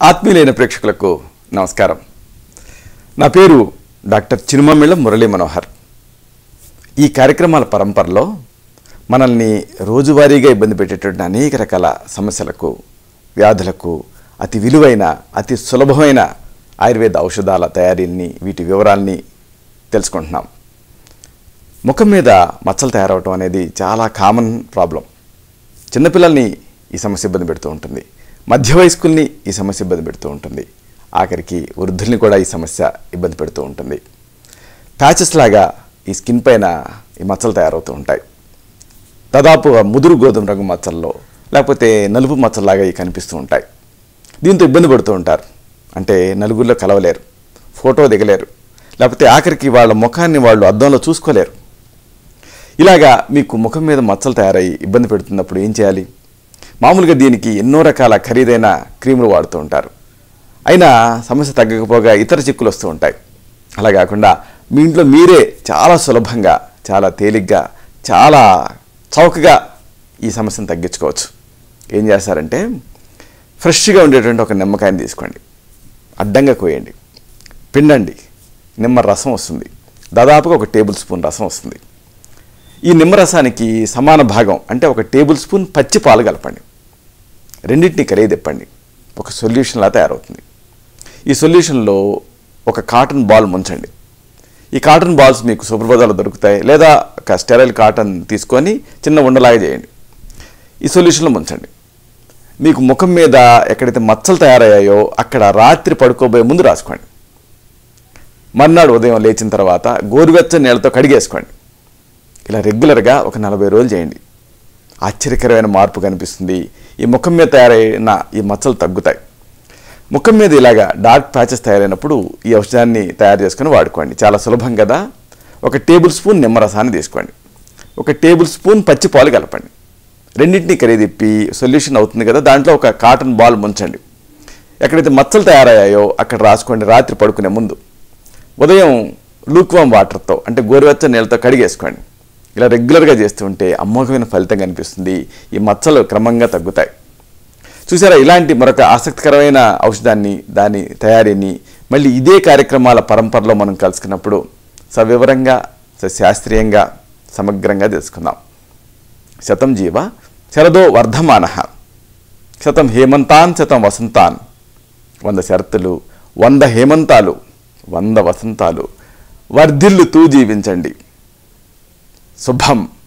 ఆత్మీయులైన ప్రేక్షకులకు నమస్కారం నా పేరు డాక్టర్ చిరుమమిళ్ళ మురళీ మనోహర్ ఈ కార్యక్రమాల పరంపరలో మనల్ని రోజువారీగా ఇబ్బంది పెట్టేటువంటి అనేక రకాల సమస్యలకు వ్యాధులకు అతి విలువైన అతి సులభమైన ఆయుర్వేద ఔషధాల తయారీని వీటి వివరాల్ని తెలుసుకుంటున్నాం ముఖం మీద మచ్చలు తయారవటం అనేది చాలా కామన్ ప్రాబ్లం చిన్నపిల్లల్ని ఈ సమస్య ఇబ్బంది పెడుతూ ఉంటుంది మధ్య వయస్కుల్ని ఈ సమస్య ఇబ్బంది పెడుతూ ఉంటుంది ఆఖరికి వృద్ధుల్ని కూడా ఈ సమస్య ఇబ్బంది పెడుతూ ఉంటుంది ప్యాచెస్ లాగా ఈ స్కిన్ పైన ఈ మచ్చలు తయారవుతూ ఉంటాయి దాదాపు ముదురు గోధుమ రంగు మచ్చల్లో లేకపోతే నలుపు మచ్చల్లాగా ఇవి కనిపిస్తూ ఉంటాయి దీంతో ఇబ్బంది పడుతూ ఉంటారు అంటే నలుగురిలో కలవలేరు ఫోటో దిగలేరు లేకపోతే ఆఖరికి వాళ్ళ ముఖాన్ని వాళ్ళు అద్దంలో చూసుకోలేరు ఇలాగా మీకు ముఖం మీద మచ్చలు తయారయ్యి ఇబ్బంది పెడుతున్నప్పుడు ఏం చేయాలి మామూలుగా దీనికి ఎన్నో రకాల ఖరీదైన క్రీములు వాడుతూ ఉంటారు అయినా సమస్య తగ్గకపోగా ఇతర చిక్కులు వస్తూ ఉంటాయి అలా కాకుండా మీ ఇంట్లో మీరే చాలా సులభంగా చాలా తేలిగ్గా చాలా చౌకగా ఈ సమస్యను తగ్గించుకోవచ్చు ఏం చేస్తారంటే ఫ్రెష్గా ఉండేటువంటి ఒక నిమ్మకాయని తీసుకోండి అడ్డంగా కోయండి పిండండి నిమ్మ రసం వస్తుంది దాదాపుగా ఒక టేబుల్ స్పూన్ రసం వస్తుంది ఈ నిమ్మరసానికి సమాన భాగం అంటే ఒక టేబుల్ స్పూన్ పచ్చి పాలు కలపండి రెండింటిని కరిగి తిప్పండి ఒక సొల్యూషన్లా తయారవుతుంది ఈ సొల్యూషన్లో ఒక కాటన్ బాల్ ముంచండి ఈ కాటన్ బాల్స్ మీకు సుప్రభాతాలు దొరుకుతాయి లేదా ఒక స్టెరైల్ కాటన్ తీసుకొని చిన్న ఉండలాగా చేయండి ఈ సొల్యూషన్లో ముంచండి మీకు ముఖం మీద ఎక్కడైతే మచ్చలు తయారయ్యాయో అక్కడ రాత్రి పడుకోబోయే ముందు రాసుకోండి మర్నాడు ఉదయం లేచిన తర్వాత గోరువెచ్చని నీళ్ళతో కడిగేసుకోండి ఇలా రెగ్యులర్గా ఒక నలభై రోజులు చేయండి ఆశ్చర్యకరమైన మార్పు కనిపిస్తుంది ఈ ముఖం మీద తయారైన ఈ మచ్చలు తగ్గుతాయి ముఖం మీద ఇలాగా డార్క్ ప్యాచెస్ తయారైనప్పుడు ఈ ఔషధాన్ని తయారు చేసుకొని వాడుకోండి చాలా సులభం కదా ఒక టేబుల్ స్పూన్ నిమ్మరసాన్ని తీసుకోండి ఒక టేబుల్ స్పూన్ పచ్చి పాలు కలపండి రెండింటిని కరిదిప్పి సొల్యూషన్ అవుతుంది కదా దాంట్లో ఒక కాటన్ బాల్ ముంచండి ఎక్కడైతే మచ్చలు తయారయ్యాయో అక్కడ రాసుకోండి రాత్రి పడుకునే ముందు ఉదయం లూక్వామ్ వాటర్తో అంటే గోరువెచ్చని నీళ్ళతో కడిగేసుకోండి ఇలా రెగ్యులర్గా చేస్తుంటే అమోఘమైన ఫలితం కనిపిస్తుంది ఈ మచ్చలు క్రమంగా తగ్గుతాయి చూసారా ఇలాంటి మరొక ఆసక్తికరమైన ఔషధాన్ని దాని తయారీని మళ్ళీ ఇదే కార్యక్రమాల పరంపరలో మనం కలుసుకున్నప్పుడు సవివరంగా శాస్త్రీయంగా సమగ్రంగా తెలుసుకుందాం శతం జీవ శరదో వర్ధమాన శతం హేమంతాన్ శతం వసంతాన్ వంద శరతులు వంద హేమంతాలు వంద వసంతాలు వర్ధిల్లుతూ జీవించండి శుభం